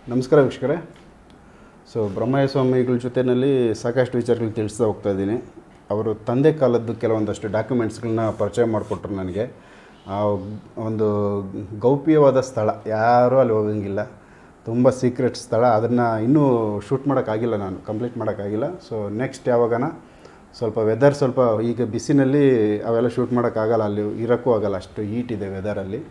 ನಮಸ್ಕಾರ ವೀಕ್ಷಕರೇ ಸೊ ಬ್ರಹ್ಮಯ್ಯ ಸ್ವಾಮಿಗಳ ಜೊತೆಯಲ್ಲಿ ಸಾಕಷ್ಟು ವಿಚಾರಗಳು ತಿಳಿಸ್ತಾ ಹೋಗ್ತಾ ಇದ್ದೀನಿ ಅವರು ತಂದೆ ಕಾಲದ್ದು ಕೆಲವೊಂದಷ್ಟು ಡಾಕ್ಯುಮೆಂಟ್ಸ್ಗಳನ್ನ ಪರಿಚಯ ಮಾಡಿಕೊಟ್ರು ನನಗೆ ಆ ಒಂದು ಗೌಪ್ಯವಾದ ಸ್ಥಳ ಯಾರೂ ಅಲ್ಲಿ ಹೋಗಂಗಿಲ್ಲ ತುಂಬ ಸೀಕ್ರೆಟ್ ಸ್ಥಳ ಅದನ್ನು ಇನ್ನೂ ಶೂಟ್ ಮಾಡೋಕ್ಕಾಗಿಲ್ಲ ನಾನು ಕಂಪ್ಲೀಟ್ ಮಾಡೋಕ್ಕಾಗಿಲ್ಲ ಸೊ ನೆಕ್ಸ್ಟ್ ಯಾವಾಗನ ಸ್ವಲ್ಪ ವೆದರ್ ಸ್ವಲ್ಪ ಈಗ ಬಿಸಿನಲ್ಲಿ ಅವೆಲ್ಲ ಶೂಟ್ ಮಾಡೋಕ್ಕಾಗಲ್ಲ ಅಲ್ಲಿ ಇರೋಕ್ಕೂ ಆಗಲ್ಲ ಅಷ್ಟು ಹೀಟ್ ಇದೆ ವೆದರಲ್ಲಿ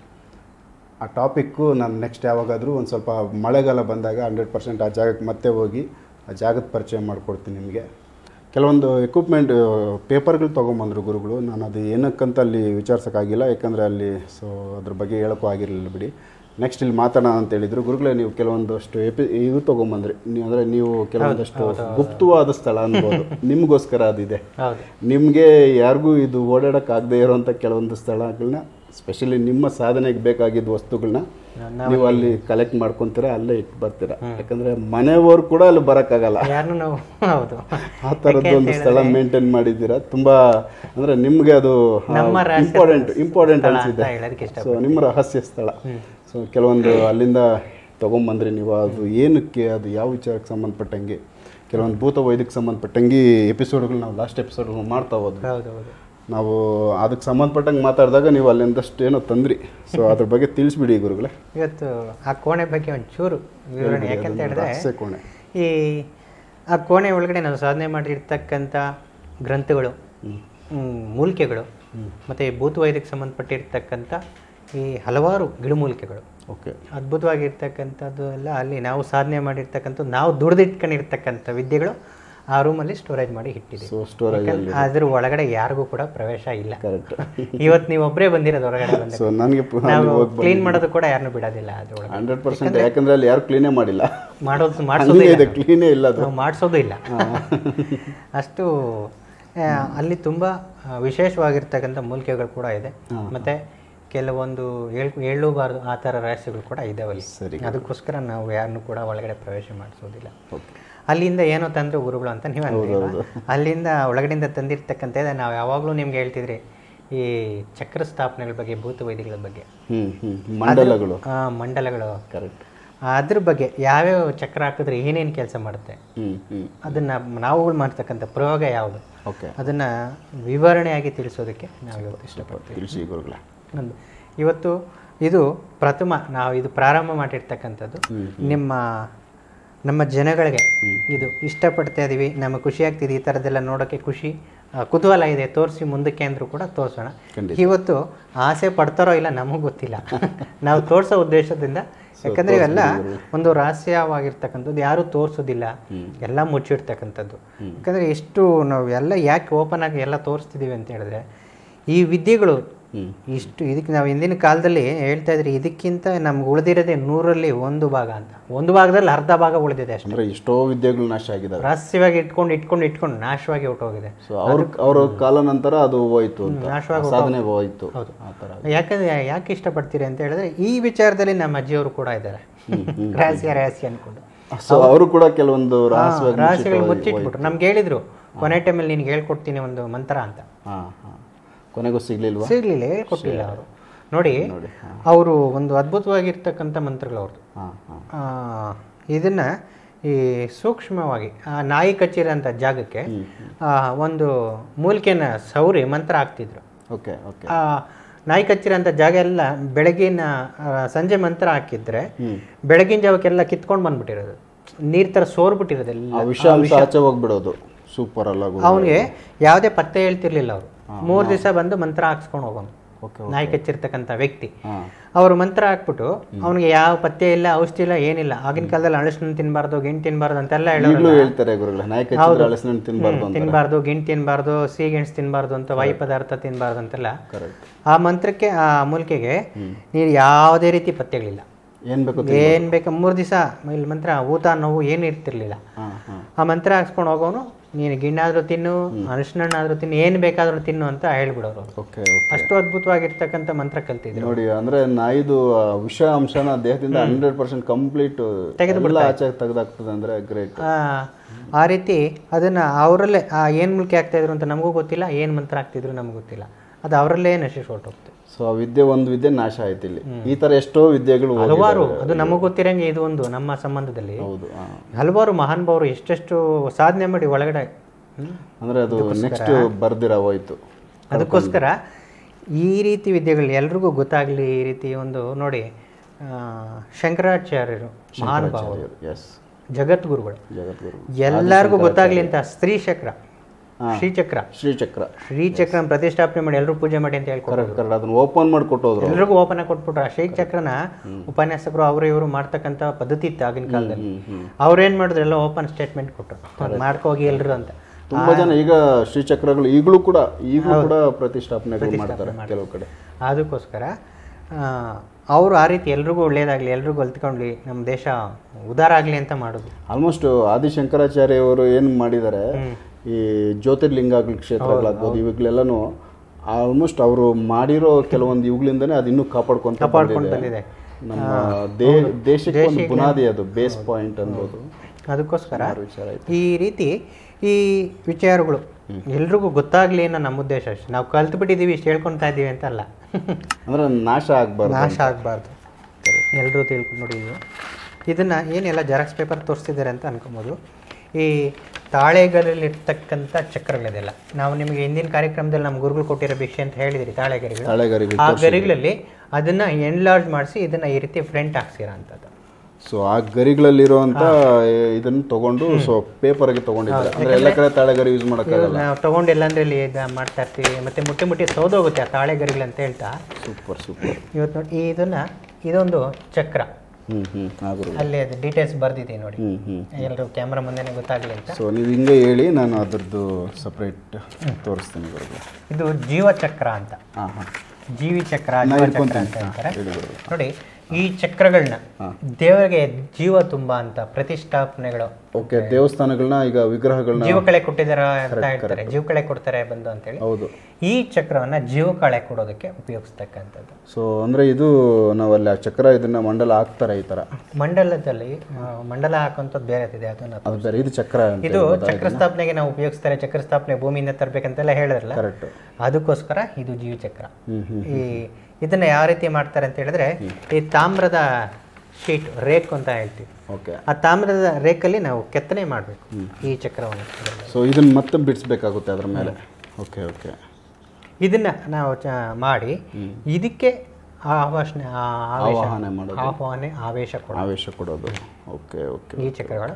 ಆ ಟಾಪಿಕ್ಕು ನಾನು ನೆಕ್ಸ್ಟ್ ಯಾವಾಗಾದರೂ ಒಂದು ಸ್ವಲ್ಪ ಮಳೆಗಾಲ ಬಂದಾಗ ಹಂಡ್ರೆಡ್ ಪರ್ಸೆಂಟ್ ಆ ಜಾಗಕ್ಕೆ ಮತ್ತೆ ಹೋಗಿ ಆ ಜಾಗದ ಪರಿಚಯ ಮಾಡಿಕೊಡ್ತೀನಿ ನಿಮಗೆ ಕೆಲವೊಂದು ಎಕ್ವಿಪ್ಮೆಂಟ್ ಪೇಪರ್ಗಳು ತೊಗೊಂಬಂದರು ಗುರುಗಳು ನಾನು ಅದು ಏನಕ್ಕಂತ ಅಲ್ಲಿ ವಿಚಾರಿಸೋಕ್ಕಾಗಿಲ್ಲ ಯಾಕಂದರೆ ಅಲ್ಲಿ ಸೊ ಅದ್ರ ಬಗ್ಗೆ ಹೇಳೋಕ್ಕೂ ಆಗಿರಲಿಲ್ಲ ಬಿಡಿ ನೆಕ್ಸ್ಟ್ ಇಲ್ಲಿ ಮಾತಾಡೋಣ ಅಂತ ಹೇಳಿದ್ರು ಗುರುಗಳೇ ನೀವು ಕೆಲವೊಂದಷ್ಟು ಎಪಿ ಇದು ತೊಗೊಂಬಂದ್ರಿ ನೀವು ಅಂದರೆ ನೀವು ಕೆಲವೊಂದಷ್ಟು ಗುಪ್ತವಾದ ಸ್ಥಳ ಅನ್ಬೋದು ನಿಮಗೋಸ್ಕರ ಅದಿದೆ ಹೌದು ನಿಮಗೆ ಯಾರಿಗೂ ಇದು ಓಡಾಡೋಕ್ಕಾಗದೇ ಇರೋವಂಥ ಕೆಲವೊಂದು ಸ್ಥಳಗಳನ್ನ ಸ್ಪೆಷಲಿ ನಿಮ್ಮ ಸಾಧನೆಗೆ ಬೇಕಾಗಿದ್ದ ವಸ್ತುಗಳನ್ನ ನೀವು ಅಲ್ಲಿ ಕಲೆಕ್ಟ್ ಮಾಡ್ಕೊತೀರಾ ಅಲ್ಲೇ ಇಟ್ಟು ಬರ್ತೀರಾ ಯಾಕಂದ್ರೆ ಮನೆಯವರು ಕೂಡ ಅಲ್ಲಿ ಬರೋಕ್ಕಾಗಲ್ಲ ಯಾರನ್ನು ನಾವು ಹೌದು ಆ ಥರದ್ದು ಒಂದು ಸ್ಥಳ ಮೇಂಟೈನ್ ಮಾಡಿದ್ದೀರಾ ತುಂಬಾ ಅಂದ್ರೆ ನಿಮ್ಗೆ ಅದು ನಮ್ಮ ರಹಸ್ಯ ಇಂಪಾರ್ಟೆಂಟ್ ಇಂಪಾರ್ಟೆಂಟ್ ಸ್ಥಳ ಅನಿಸಿದೆ ಅಂತ ಹೇಳೋದಕ್ಕೆ ಇಷ್ಟ ಸೊ ನಿಮ್ಮ ರಹಸ್ಯ ಸ್ಥಳ ಸೊ ಕೆಲವೊಂದು ಅಲ್ಲಿಂದ ತೊಗೊಂಬಂದ್ರಿ ನೀವು ಅದು ಏನಕ್ಕೆ ಅದು ಯಾವ ವಿಚಾರಕ್ಕೆ ಸಂಬಂಧಪಟ್ಟಂಗೆ ಕೆಲವೊಂದು ಭೂತ ವೈದ್ಯಕ್ಕೆ ಸಂಬಂಧಪಟ್ಟಂಗೆ ಎಪಿಸೋಡ್ಗಳು ನಾವು ಲಾಸ್ಟ್ ಎಪಿಸೋಡ್ ಮಾಡ್ತಾ ಹೋದ್ವಿ ಹೌದು ಹೌದು ನಾವು ಅದಕ್ಕೆ ಸಂಬಂಧಪಟ್ಟಂಗೆ ಮಾತಾಡಿದಾಗ ನೀವು ಅಲ್ಲಿಂದಷ್ಟು ಏನೋ ತಂದ್ರಿ ಸೊ ಅದ್ರ ಬಗ್ಗೆ ತಿಳಿಸ್ಬಿಡಿ ಗುರುಗಳೇ ಇವತ್ತು ಆ ಕೋಣೆ ಬಗ್ಗೆ ಒಂಚೂರು ವಿವರಣೆ ಯಾಕಂತ ಹೇಳಿದ್ರೆ ರಹಸ್ಯ ಕೋಣೆ ಈ ಆ ಕೋಣೆ ಒಳಗಡೆ ನಾವು ಸಾಧನೆ ಮಾಡಿರ್ತಕ್ಕಂಥ ಗ್ರಂಥಗಳು ಹ್ಮ್, ಮೂಲಿಕೆಗಳು ಮತ್ತು ಭೂತವೈದ್ಯಕ್ಕೆ ಸಂಬಂಧಪಟ್ಟಿರ್ತಕ್ಕಂಥ ಈ ಹಲವಾರು ಗಿಡಮೂಲಿಕೆಗಳು ಓಕೆ ಅದ್ಭುತವಾಗಿರ್ತಕ್ಕಂಥದ್ದು ಎಲ್ಲ ಅಲ್ಲಿ ನಾವು ಸಾಧನೆ ಮಾಡಿರ್ತಕ್ಕಂಥ ನಾವು ದುಡ್ದಿಟ್ಕೊಂಡಿರ್ತಕ್ಕಂಥ ವಿದ್ಯೆಗಳು ಆ ರೂಮಲ್ಲಿ ಸ್ಟೋರೇಜ್ ಮಾಡಿ ಇಟ್ಟಿದ್ದೀವಿ ಸೊ ಸ್ಟೋರೇಜ್ ಅಲ್ಲಿ ಅದ್ರ ಒಳಗಡೆ ಯಾರಿಗೂ ಕೂಡ ಪ್ರವೇಶ ಇಲ್ಲ ಕರೆಕ್ಟ್ ಇವತ್ತು ನೀವು ಒಬ್ಬರೇ ಬಂದಿರೋದು ಹೊರಗಡೆ ಬಂದ ಸೊ ನನಗೆ ನಾವು ಕ್ಲೀನ್ ಮಾಡೋದು ಕೂಡ ಯಾರನ್ನೂ ಬಿಡೋದಿಲ್ಲ ಅದ್ರೊಳಗೆ ಹಂಡ್ರೆಡ್ ಪರ್ಸೆಂಟ್ ಯಾಕಂದ್ರೆ ಅಲ್ಲಿ ಯಾರು ಕ್ಲೀನೇ ಮಾಡಿಲ್ಲ ಮಾಡೋದು ಮಾಡಿಸೋದು ಹಂಗೆ ಇದೆ ಕ್ಲೀನೇ ಇಲ್ಲ ಅದು ನಾವು ಮಾಡಿಸೋದು ಇಲ್ಲ ಅಷ್ಟು ಆ, ಅಲ್ಲಿ ತುಂಬ ಆ, ವಿಶೇಷವಾಗಿರ್ತಕ್ಕಂಥ ಮೂಲಿಕೆಗಳು ಕೂಡ ಇದೆ ಮತ್ತೆ ಕೆಲವೊಂದು ಹೇಳ್ ಹೇಳಬಾರ್ದು ಆ ಥರ ರಹಸ್ಯಗಳು ಕೂಡ ಇದಾವೆ ಅಲ್ಲಿ ಸರಿ ಅದಕ್ಕೋಸ್ಕರ ನಾವು ಯಾರನ್ನೂ ಕೂಡ ಒಳಗಡೆ ಪ್ರವೇಶ ಮಾಡಿಸೋದಿಲ್ಲ ಅಲ್ಲಿಂದ ಏನೋ ತಂದ್ರು ಗುರುಗಳು ಅಂತ ನೀವು ಅಂದ್ರಿ ಅಲ್ಲಿಂದ ಒಳಗಡೆಯಿಂದ ತಂದಿರ್ತಕ್ಕಂಥ ನಾವು ಯಾವಾಗಲೂ ನಿಮ್ಗೆ ಹೇಳ್ತಿದ್ರಿ ಈ ಚಕ್ರ ಸ್ಥಾಪನೆಗಳ ಬಗ್ಗೆ ಭೂತ ವೈದ್ಯಗಳ ಬಗ್ಗೆ ಹ್ಮ್ ಹ್ಮ್ ಮಂಡಲಗಳು ಆ, ಮಂಡಲಗಳು ಕರೆಕ್ಟ್ ಅದ್ರ ಬಗ್ಗೆ ಯಾವ್ಯಾವ ಚಕ್ರ ಹಾಕಿದ್ರೆ ಏನೇನು ಕೆಲಸ ಮಾಡುತ್ತೆ ಹ್ಮ್ ಹ್ಮ್ ಅದನ್ನು ನಾವುಗಳು ಮಾಡ್ತಕ್ಕಂಥ ಪ್ರಯೋಗ ಯಾವುದು ಓಕೆ ಅದನ್ನು ವಿವರಣೆಯಾಗಿ ತಿಳಿಸೋದಕ್ಕೆ ನಾವು ಇವತ್ತು ಇಷ್ಟಪಡ್ತೀವಿ ತಿಳಿಸಿ ಗುರುಗಳೇ ಒಂದು ಇವತ್ತು ಇದು ಪ್ರಥಮ ನಾವು ಇದು ಪ್ರಾರಂಭ ಮಾಡಿರ್ತಕ್ಕಂಥದ್ದು ನಿಮ್ಮ ನಮ್ಮ ಜನಗಳಿಗೆ ಇದು ಇಷ್ಟಪಡ್ತಾ ಇದೀವಿ ನಮಗೆ ಖುಷಿ ಆಗ್ತಿದೆ ಈ ಥರದ್ದೆಲ್ಲ ನೋಡೋಕ್ಕೆ ಖುಷಿ ಆ, ಕುತೂಹಲ ಇದೆ ತೋರಿಸಿ ಮುಂದಕ್ಕೆ ಅಂದರೂ ಕೂಡ ತೋರಿಸೋಣ ಇವತ್ತು ಆಸೆ ಪಡ್ತಾರೋ ಇಲ್ಲ ನಮಗೆ ಗೊತ್ತಿಲ್ಲ ನಾವು ತೋರಿಸೋ ಉದ್ದೇಶದಿಂದ ಯಾಕಂದ್ರೆ ಇವೆಲ್ಲ ಒಂದು ರಹಸ್ಯವಾಗಿರ್ತಕ್ಕಂಥದ್ದು ಯಾರು ತೋರಿಸೋದಿಲ್ಲ ಎಲ್ಲ ಮುಚ್ಚಿಡ್ತಕ್ಕಂಥದ್ದು ಯಾಕಂದ್ರೆ ಎಷ್ಟು ನಾವು ಎಲ್ಲ ಯಾಕೆ ಓಪನ್ ಆಗಿ ಎಲ್ಲ ತೋರಿಸ್ತಿದ್ದೀವಿ ಅಂತ ಹೇಳಿದ್ರೆ ಈ ವಿದ್ಯೆಗಳು ಇಷ್ಟು ಇದಕ್ಕೆ ನಾವು ಹಿಂದಿನ ಕಾಲದಲ್ಲಿ ಹೇಳ್ತಾ ಇದ್ರಿ ಇದಕ್ಕಿಂತ ನಮ್ಗೆ ಉಳಿದಿರೋದೇ ನೂರಲ್ಲಿ ಒಂದು ಭಾಗ ಅಂತ ಒಂದು ಭಾಗದಲ್ಲಿ ಅರ್ಧ ಭಾಗ ಉಳಿದಿದೆ ಅಷ್ಟೇ ಅಂದ್ರೆ ಎಷ್ಟೋ ವಿದ್ಯೆಗಳು ನಾಶ ಆಗಿದಾವೆ ರಹಸ್ಯವಾಗಿ ಇಟ್ಕೊಂಡು ಇಟ್ಕೊಂಡು ಇಟ್ಕೊಂಡು ನಾಶವಾಗಿ ಹೊಟ್ಟೋಗಿದೆ ಸೊ ಅವ್ರ ಅವ್ರ ಕಾಲ ನಂತರ ಅದು ಹೋಯ್ತು ಅಂತ ನಾಶವಾಗಿ ಸಾಧನೆ ಹೋಯ್ತು ಹೌದು. ಆ ಥರ ಯಾಕಂದ್ರೆ ಯಾಕೆ ಇಷ್ಟಪಡ್ತೀರಿ ಅಂತ ಹೇಳಿದ್ರೆ ಈ ವಿಚಾರದಲ್ಲಿ ನಮ್ಮ ಅಜ್ಜಿಯವರು ಕೂಡ ಇದ್ದಾರೆ ರಹಸ್ಯ ರಹಸ್ಯ ಅನ್ಕೊಂಡು ಸೊ ಅವರು ಕೂಡ ಕೆಲವೊಂದು ರಹಸ್ಯವಾಗಿ ರಹಸ್ಯಗಳು ಮುಚ್ಚಿಟ್ಬಿಟ್ರು ನಮ್ಗೆ ಹೇಳಿದ್ರು ಕೊನೆ ಟೈಮಲ್ಲಿ ನಿನ್ಗೆ ಹೇಳ್ಕೊಡ್ತೀನಿ ಒಂದು ಮಂತ್ರ ಅಂತ ಹಾ ಹಾ ಕೊನೆಗೂ ಸಿಗ್ಲಿಲ್ವಾ ಸಿಗ್ಲಿಲ್ಲ ಹೇಳ್ಕೊಟ್ಟಿಲ್ಲ ಅವರು ನೋಡಿ ನೋಡಿ ಅವರು ಒಂದು ಅದ್ಭುತವಾಗಿರ್ತಕ್ಕಂಥ ಮಂತ್ರಗಳು ಅವ್ರದ್ದು ಹಾ ಹಾ ಆ, ಇದನ್ನ ಈ ಸೂಕ್ಷ್ಮವಾಗಿ ಆ ನಾಯಿ ಕಚ್ಚಿರೋಂಥ ಜಾಗಕ್ಕೆ ಆ, ಒಂದು ಮೂಲಿಕೆನ ಸೌರಿ ಮಂತ್ರ ಹಾಕ್ತಿದ್ರು ಓಕೆ ಓಕೆ ಆ ನಾಯಿ ಕಚ್ಚಿರೋಂಥ ಜಾಗ ಎಲ್ಲ ಬೆಳಗಿನ ಆ, ಸಂಜೆ ಮಂತ್ರ ಹಾಕಿದ್ರೆ ಬೆಳಗಿನ ಜಾವಕ್ಕೆಲ್ಲ ಕಿತ್ಕೊಂಡು ಬಂದ್ಬಿಟ್ಟಿರೋದು ನೀರ್ ಥರ ಸೋರ್ಬಿಟ್ಟಿರೋದೆಲ್ಲ ಆ ವಿಷ ಅಂಶ ಆಚೆ ಹೋಗ್ಬಿಡೋದು ಸೂಪರ್ ಅಲ್ಲ ಗುರು ಅವನಿಗೆ ಯಾವುದೇ ಪತ್ತೆ ಹೇಳ್ತಿರ್ಲಿಲ್ಲ ಅವರು ಮೂರು ದಿವಸ ಬಂದು ಮಂತ್ರ ಹಾಕ್ಸ್ಕೊಂಡು ಹೋಗೋನು ಓಕೆ ನಾಯಿ ಕಚ್ಚಿರ್ತಕ್ಕಂಥ ವ್ಯಕ್ತಿ ಹಾ ಅವರು ಮಂತ್ರ ಹಾಕ್ಬಿಟ್ಟು ಅವನಿಗೆ ಯಾವ ಪತ್ತೆ ಇಲ್ಲ ಔಷಧಿ ಇಲ್ಲ ಏನಿಲ್ಲ ಆಗಿನ ಕಾಲದಲ್ಲಿ ಅಳಸನ ತಿನ್ಬಾರ್ದು ಗಿಣ್ ತಿನ್ಬಾರ್ದು ಅಂತೆಲ್ಲ ಹೇಳೋರು ಈಗಲೂ ಹೇಳ್ತಾರೆ ಗುರುಗಳೇ ನಾಯಕ ಹಚ್ಚಿದ್ರೆ ಹಲಸಿನ ತಿನ್ಬಾರ್ದು ಅಂತ ತಿನ್ಬಾರ್ದು ಗಿಣ್ ತಿನ್ಬಾರ್ದು ಸಿಹಿಗೆಣಸು ತಿನ್ಬಾರ್ದು ಅಂತ ವಾಯು ಪದಾರ್ಥ ತಿನ್ಬಾರ್ದು ಅಂತೆಲ್ಲ ಕರೆಕ್ಟ್ ಆ ಮಂತ್ರಕ್ಕೆ ಆ ಮೂಲಿಕೆಗೆ ನೀರು ಯಾವುದೇ ರೀತಿ ಪತ್ತೆಗಳಿಲ್ಲ ಏನ್ ಬೇಕು ಏನ್ ಬೇಕು ಮೂರು ದಿವಸ ಇಲ್ಲಿ ಮಂತ್ರ ಊತ ನೋವು ಏನು ಇರ್ತಿರ್ಲಿಲ್ಲ ಹಾ ಹಾ ಆ ಮಂತ್ರ ಹಾಕ್ಸ್ಕೊಂಡು ಹೋಗೋನು ನೀನು ಗಿಣ್ಣಾದ್ರೂ ತಿನ್ನು ಅರಿಶಿಣಾದ್ರೂ ತಿನ್ನು ಏನು ಬೇಕಾದ್ರೂ ತಿನ್ನು ಅಂತ ಹೇಳ್ಬಿಡೋರು ಅವ್ರು. ಓಕೆ ಓಕೆ ಅಷ್ಟು ಅದ್ಭುತವಾಗಿರ್ತಕ್ಕಂಥ ಮಂತ್ರ ಕಲ್ತಿದ್ರು ನೋಡಿ ಅಂದ್ರೆ ನಾಯಿದು ಆ ವಿಷ ಅಂಶನ ದೇಹದಿಂದ ಹಂಡ್ರೆಡ್ ಪರ್ಸೆಂಟ್ ಕಂಪ್ಲೀಟ್ ಎಲ್ಲ ಆಚೆ ತೆಗೆದಾಗ್ತದೆ ಅಂದ್ರೆ ಗ್ರೇಟ್ ಆ, ಆ ರೀತಿ ಅದನ್ನ ಅವರಲ್ಲೇ ಆ ಏನು ಮೂಲಿಕೆ ಆಗ್ತಾ ಇದ್ರು ಅಂತ ನಮಗೂ ಗೊತ್ತಿಲ್ಲ ಏನು ಮಂತ್ರ ಆಗ್ತಿದ್ರು ನಮಗೂ ಗೊತ್ತಿಲ್ಲ ಅದು ಅವರಲ್ಲೇ ನಶಿಸಿ ಹೊರಟೋಗ್ತದೆ ಸೊ ಆ ವಿದ್ಯೆ ಒಂದು ವಿದ್ಯೆ ನಾಶ ಆಯ್ತು ಇಲ್ಲಿ ಈ ತರ ಎಷ್ಟೋ ವಿದ್ಯೆಗಳು ಹೋಗಿದಾವೆ. ಹಲವಾರು ಅದು ನಮಗೆ ಗೊತ್ತಿರಂಗೆ ಇದು ಒಂದು ನಮ್ಮ ಸಂಬಂಧದಲ್ಲಿ ಹೌದು ಆ. ಹಲವಾರು ಮಹಾನುಭಾವರು ಎಷ್ಟೆಷ್ಟು ಸಾಧನೆ ಮಾಡಿ ಒಳಗಡೆ ಹ್ಮ್? ಅಂದ್ರೆ ಅದು ನೆಕ್ಸ್ಟ್ ಬರ್ದಿರ ಹೋಯ್ತು ಅದಕ್ಕೋಸ್ಕರ ಈ ರೀತಿ ವಿದ್ಯೆಗಳು ಎಲ್ರಿಗೂ ಗೊತ್ತಾಗಲಿ ಈ ರೀತಿ ಒಂದು ನೋಡಿ ಆ, ಶಂಕರಾಚಾರ್ಯರು ಮಹಾನುಭಾವರು ಎಸ್ ಜಗದ್ಗುರುಗಳು ಜಗದ್ಗುರು ಎಲ್ಲರಿಗೂ ಗೊತ್ತಾಗ್ಲಿ ಅಂತ ಸ್ತ್ರೀ ಚಕ್ರ ಶ್ರೀಚಕ್ರ ಶ್ರೀಚಕ್ರ ಶ್ರೀಚಕ್ರ ಪ್ರತಿಷ್ಠಾಪನೆ ಮಾಡಿ ಎಲ್ಲರೂ ಪೂಜೆ ಮಾಡಿ ಅಂತ ಹೇಳ್ಕೊಡ್ತಾರೆ ಕರೆಕ್ಟ್ ಕರೆಕ್ಟ್ ಅದನ್ನ ಓಪನ್ ಮಾಡಿ ಕೊಟ್ಟೋದ್ರು ಎಲ್ರಿಗೂ ಓಪನ್ ಆಗಿ ಕೊಟ್ಬಿಟ್ರು ಆ ಶ್ರೀಚಕ್ರನ ಉಪನ್ಯಾಸಕರು ಅವರು ಇವರು ಮಾಡ್ತಕ್ಕಂಥ ಪದ್ಧತಿ ಇತ್ತು ಆಗಿನ ಕಾಲದಲ್ಲಿ ಅವ್ರು ಏನ್ ಮಾಡಿದ್ರು ಎಲ್ಲ ಓಪನ್ ಸ್ಟೇಟ್ಮೆಂಟ್ ಕೊಟ್ಟರು ಮಾಡ್ಕೋಗಿ ಎಲ್ರು ಅಂತ ತುಂಬಾ ಜನ ಈಗ ಶ್ರೀಚಕ್ರಗಳು ಈಗಲೂ ಕೂಡ ಈಗಲೂ ಕೂಡ ಪ್ರತಿಷ್ಠಾಪನೆಗಳು ಮಾಡ್ತಾರೆ ಕೆಲವು ಕಡೆ ಅದಕ್ಕೋಸ್ಕರ ಅವರು ಆ ರೀತಿ ಎಲ್ರಿಗೂ ಒಳ್ಳೇದಾಗಲಿ ಎಲ್ರಿಗೂ ಕಲ್ತ್ಕೊಂಡ್ಲಿ ನಮ್ಮ ದೇಶ ಉದಾರ ಆಗಲಿ ಅಂತ ಮಾಡೋದು ಆಲ್ಮೋಸ್ಟ್ ಆದಿಶಂಕರಾಚಾರ್ಯ ಅವರು ಏನು ಮಾಡಿದ್ದಾರೆ ಈ ಜ್ಯೋತಿರ್ಲಿಂಗಾಗ್ಲಿ ಕ್ಷೇತ್ರಗಳಾಗ್ಬೋದು ಇವಾಗಲೆಲ್ಲನೂ ಆಲ್ಮೋಸ್ಟ್ ಅವರು ಮಾಡಿರೋ ಕೆಲವೊಂದು ಇವುಗಳಿಂದನೇ ಅದು ಇನ್ನೂ ಕಾಪಾಡ್ಕೊಂತ ಕಾಪಾಡ್ಕೊಂಡು ಬಂದಿದೆ. ಬಂದಿದೆ ನಮ್ಮ ದೇ ದೇಶಕ್ಕೆ ಒಂದು ಬುನಾದಿ ಅದು ಬೇಸ್ ಪಾಯಿಂಟ್ ಅನ್ಬೋದು ಅದಕ್ಕೋಸ್ಕರ ಸುಮಾರು ವಿಚಾರ ಆಯ್ತು ಈ ರೀತಿ ಈ ವಿಚಾರಗಳು ಎಲ್ರಿಗೂ ಗೊತ್ತಾಗ್ಲಿ ಅನ್ನೋ ನಮ್ಮ ಉದ್ದೇಶ ಅಷ್ಟೇ ನಾವು ಕಲ್ತ್ಬಿಟ್ಟಿದ್ದೀವಿ ಇಷ್ಟು ಹೇಳ್ಕೊತಾ ಇದ್ದೀವಿ ಅಂತ ಅಲ್ಲ ಅಂದ್ರೆ ನಾಶ ಆಗ್ಬಾರ್ದು ನಾಶ ಆಗಬಾರ್ದು ಎಲ್ಲರೂ ತಿಳ್ಕೊಂಡು ನೋಡಿ ಇದು ಇದನ್ನು ಏನೆಲ್ಲ ಜೆರಾಕ್ಸ್ ಪೇಪರ್ ತೋರಿಸ್ತಿದ್ದಾರೆ ಅಂತ ಅನ್ಕೊಬೋದು ಈ ತಾಳೆಗರಲ್ಲಿರ್ತಕ್ಕಂಥ ಚಕ್ರಗಳಿದೆಲ್ಲ ನಾವು ನಿಮಗೆ ಹಿಂದಿನ ಕಾರ್ಯಕ್ರಮದಲ್ಲಿ ನಮ್ಮ ಗುರುಗಳು ಕೊಟ್ಟಿರೋ ಭಿಕ್ಷೆ ಅಂತ ಹೇಳಿದಿರಿ ತಾಳೆಗರಿಗಳು ತಾಳೆಗರಿಗಳು ಆ ಗರಿಗಳಲ್ಲಿ ಅದನ್ನ ಎನ್ಲಾರ್ಜ್ ಮಾಡಿಸಿ ಇದನ್ನ ಈ ರೀತಿ ಫ್ರಂಟ್ ಹಾಕ್ಸಿರೋ ಅಂಥದ್ದು ಸೊ ಆ ಗರಿಗಳಲ್ಲಿರುವಂತ ಇದನ್ನ ತಗೊಂಡು ಸೊ ಪೇಪರ್ಗೆ ತಗೊಂಡಿದ್ದಾರೆ ಅಂದ್ರೆ ಎಲ್ಲ ಕಡೆ ತಾಳೆಗರಿ ಯೂಸ್ ಮಾಡೋಕ್ಕಾಗಲ್ಲ ನಾವು ತಗೊಂಡು ಎಲ್ಲಂದ್ರೆ ಇಲ್ಲಿ ಇದು ಮಾಡ್ತಾ ಇರ್ತೀವಿ ಮತ್ತೆ ಮುಟ್ಟಿ ಮುಟ್ಟಿ ಸೌದೋಗುತ್ತೆ ಆ ತಾಳೆಗರಿಗಳು ಅಂತ ಹೇಳ್ತಾ ಸೂಪರ್ ಸೂಪರ್ ಇವತ್ತು ನೋಡಿ ಈ ಇದನ್ನ ಇದೊಂದು ಚಕ್ರ ಹ್ಮ್ ಹ್ಮ್ ಆಗ್ರು ಅಲ್ಲಿ ಅದು ಡೀಟೇಲ್ಸ್ ಬರ್ದಿದೆ ನೋಡಿ ಹ್ಮ್ ಹ್ಮ್ ಎಲ್ಲರೂ ಕ್ಯಾಮ್ರಾ ಮುಂದೆನೆ ಗೊತ್ತಾಗಲಿ ಅಂತ ಸೊ ನೀವು ಹಿಂಗೆ ಹೇಳಿ ನಾನು ಅದ್ರದ್ದು ಸಪ್ರೇಟ್ ತೋರಿಸ್ತೀನಿ ಗುರುಗಳು ಇದು ಜೀವಚಕ್ರ ಅಂತ ಹಾಂ ಹಾಂ ಜೀವಿ ಚಕ್ರ ನಾ ಜೀವಚಕ್ರ ಇಟ್ಕೊಂತೀನಿ ಅಂತ ಹೇಳ್ತಾರೆ ಹೇಳಿ ಗುರುಗಳು ನೋಡಿ ಈ ಚಕ್ರಗಳನ್ನ ದೇವರಿಗೆ ಜೀವ ತುಂಬ ಅಂತ ಪ್ರತಿಷ್ಠಾಪನೆಗಳು ಓಕೆ ದೇವಸ್ಥಾನಗಳನ್ನ ಈಗ ವಿಗ್ರಹಗಳನ್ನ ಜೀವಕಳೆ ಕೊಟ್ಟಿದಾರ ಅಂತ ಹೇಳ್ತಾರೆ ಜೀವಕಳೆ ಕೊಡ್ತಾರೆ ಬಂದು ಅಂತೇಳಿ ಹೌದು ಈ ಚಕ್ರವನ್ನ ಜೀವಕಳೆ ಕೊಡೋದಕ್ಕೆ ಉಪಯೋಗಿಸ್ತಕ್ಕಂಥದ್ದು ಸೊ ಅಂದ್ರೆ ಇದು ನಾವಲ್ಲಿ ಆ ಚಕ್ರ ಇದನ್ನ ಮಂಡಲ ಹಾಕ್ತಾರೆ ಈ ತರ ಮಂಡಲದಲ್ಲಿ ಆ, ಮಂಡಲ ಹಾಕುವಂಥದ್ದು ಬೇರೆ ಇದೆ ಅದನ್ನ ಅದು ಬೇರೆ ಇದು ಚಕ್ರ ಅಂತ ಇದು ಚಕ್ರ ಸ್ಥಾಪನೆಗೆ ನಾವು ಉಪಯೋಗಿಸ್ತಾರೆ ಚಕ್ರ ಸ್ಥಾಪನೆ ಭೂಮಿಯಿಂದ ತರಬೇಕಂತೆಲ್ಲ ಹೇಳಿದ್ರಲ್ಲ ಕರೆಕ್ಟ್ ಅದಕ್ಕೋಸ್ಕರ ಇದು ಜೀವಚಕ್ರ ಹ್ಮ್ ಹ್ಮ್ ಈ ಇದನ್ನ ಯಾವ ರೀತಿ ಮಾಡ್ತಾರೆ ಅಂತ ಹೇಳಿದ್ರೆ ಈ ತಾಮ್ರದ ಶೀಟ್ ರೇಕ್ ಅಂತ ಹೇಳ್ತೀವಿ ಓಕೆ ಆ ತಾಮ್ರದ ರೇಕಲ್ಲಿ ನಾವು ಕೆತ್ತನೆ ಮಾಡಬೇಕು ಈ ಚಕ್ರವನ್ನು ಸೊ ಇದನ್ನ ಮತ್ತೆ ಬಿಡಿಸ್ಬೇಕಾಗುತ್ತೆ ಅದ್ರ ಮೇಲೆ ಓಕೆ ಓಕೆ ಇದನ್ನ ನಾವು ಚ ಮಾಡಿ ಇದಕ್ಕೆ ಆವಾಸನೆ ಆವೇಶ ಆವಾಹನೆ ಮಾಡೋದು ಆಹ್ವಾನೆ ಆವೇಶ ಕೊಡ ಆವೇಶ ಕೊಡೋದು ಓಕೆ ಓಕೆ ಈ ಚಕ್ರಗಳು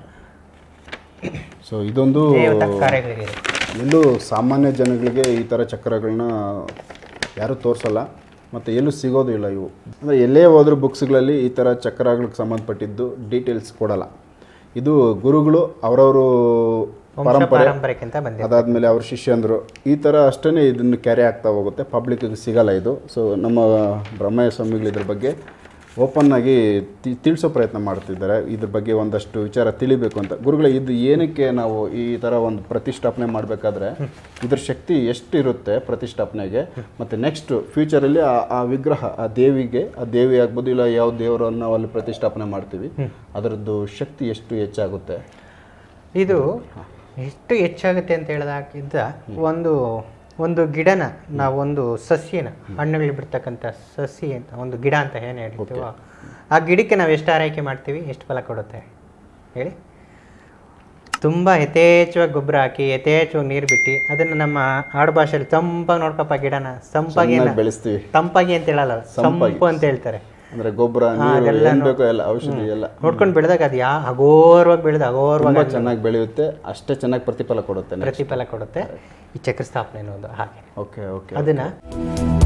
ಸೊ ಇದೊಂದು ದೇವತಾ ಕಾರ್ಯಗಳಿಗಿದೆ ಎಲ್ಲೂ ಸಾಮಾನ್ಯ ಜನಗಳಿಗೆ ಈ ಥರ ಚಕ್ರಗಳನ್ನ ಯಾರೂ ತೋರಿಸಲ್ಲ ಮತ್ತು ಎಲ್ಲೂ ಸಿಗೋದು ಇಲ್ಲ ಇವು ಅಂದರೆ ಎಲ್ಲೇ ಹೋದ್ರೂ ಬುಕ್ಸ್ಗಳಲ್ಲಿ ಈ ಥರ ಚಕ್ರಗಳಿಗೆ ಸಂಬಂಧಪಟ್ಟಿದ್ದು ಡೀಟೇಲ್ಸ್ ಕೊಡಲ್ಲ ಇದು ಗುರುಗಳು ಅವರವರು ಪರಂಪರೆ ಪಾರಂಪರಿಕ್ಕಿಂತ ಬಂದಿದೆ ಅದಾದಮೇಲೆ ಅವ್ರ ಶಿಷ್ಯಂದರು ಈ ಥರ ಅಷ್ಟೇ ಇದನ್ನು ಕ್ಯಾರಿ ಆಗ್ತಾ ಹೋಗುತ್ತೆ ಪಬ್ಲಿಕ್ಕಿಗೆ ಸಿಗಲ್ಲ ಇದು ಸೊ ನಮ್ಮ ಬ್ರಹ್ಮಯ್ಯ ಸ್ವಾಮಿಗಳು ಇದ್ರ ಬಗ್ಗೆ ಓಪನ್ ಆಗಿ ತಿ- ತಿಳಿಸೋ ಪ್ರಯತ್ನ ಮಾಡ್ತಿದ್ದಾರೆ ಇದ್ರ ಬಗ್ಗೆ ಒಂದಷ್ಟು ವಿಚಾರ ತಿಳಿಬೇಕು ಅಂತ ಗುರುಗಳೇ ಇದು ಏನಕ್ಕೆ ನಾವು ಈ ಥರ ಒಂದು ಪ್ರತಿಷ್ಠಾಪನೆ ಮಾಡಬೇಕಾದ್ರೆ ಇದ್ರ ಶಕ್ತಿ ಎಷ್ಟು ಇರುತ್ತೆ ಪ್ರತಿಷ್ಠಾಪನೆಗೆ ಮತ್ತು ನೆಕ್ಸ್ಟ್ ಫ್ಯೂಚರಲ್ಲಿ ಆ ಆ ವಿಗ್ರಹ ಆ ದೇವಿಗೆ ಆ ದೇವಿ ಆಗ್ಬೋದು ಇಲ್ಲ ಯಾವ ದೇವರನ್ನು ನಾವು ಅಲ್ಲಿ ಪ್ರತಿಷ್ಠಾಪನೆ ಮಾಡ್ತೀವಿ ಅದರದ್ದು ಶಕ್ತಿ ಎಷ್ಟು ಹೆಚ್ಚಾಗುತ್ತೆ ಇದು ಎಷ್ಟು ಹೆಚ್ಚಾಗುತ್ತೆ ಅಂತ ಹೇಳಿದಾಗಿದ್ದ ಒಂದು ಒಂದು ಗಿಡನ ನಾವು ಒಂದು ಸಸ್ಯನ ಹಣ್ಣುಗಳು ಬಿಡ್ತಕ್ಕಂಥ ಸಸಿ ಅಂತ ಒಂದು ಗಿಡ ಅಂತ ಏನು ಹೇಳ್ತೀವೋ ಆ ಗಿಡಕ್ಕೆ ನಾವು ಎಷ್ಟು ಆರೈಕೆ ಮಾಡ್ತೀವಿ ಎಷ್ಟು ಫಲ ಕೊಡುತ್ತೆ ಹೇಳಿ ತುಂಬ ಯಥೇಚ್ಛವಾಗಿ ಗೊಬ್ಬರ ಹಾಕಿ ಯಥೇಚ್ಛವಾಗಿ ನೀರು ಬಿಟ್ಟು ಅದನ್ನು ನಮ್ಮ ಆಡು ಭಾಷೆಯಲ್ಲಿ ತಂಪಾಗಿ ನೋಡ್ಕಪ್ಪ ಗಿಡನ ಸಂಪಾಗಿ ಚೆನ್ನಾಗಿ ಬೆಳೆಸ್ತೀವಿ ತಂಪಾಗಿ ಅಂತ ಹೇಳಲ್ಲ ಸಂಪು ಅಂತ ಹೇಳ್ತಾರೆ ಅಂದ್ರೆ ಗೊಬ್ಬರ ನೀರು ಏನ್ ಬೇಕೋ ಎಲ್ಲ ಔಷಧಿ ಎಲ್ಲ ನೋಡ್ಕೊಂಡು ಬೆಳೆದಾಗ ಅದು ಯಾ ಅಗೋರ್ವಾಗಿ ಬೆಳೆದು ಅಗೋರ್ವಾಗಿ ತುಂಬಾ ಚೆನ್ನಾಗಿ ಬೆಳೆಯುತ್ತೆ ಅಷ್ಟೇ ಚೆನ್ನಾಗಿ ಪ್ರತಿಫಲ ಕೊಡುತ್ತೆ ಪ್ರತಿಫಲ ಕೊಡುತ್ತೆ ಈ ಚಕ್ರ ಸ್ಥಾಪನೆ ಅನ್ನೋದು ಹಾಗೆ ಓಕೆ ಓಕೆ ಅದನ್ನ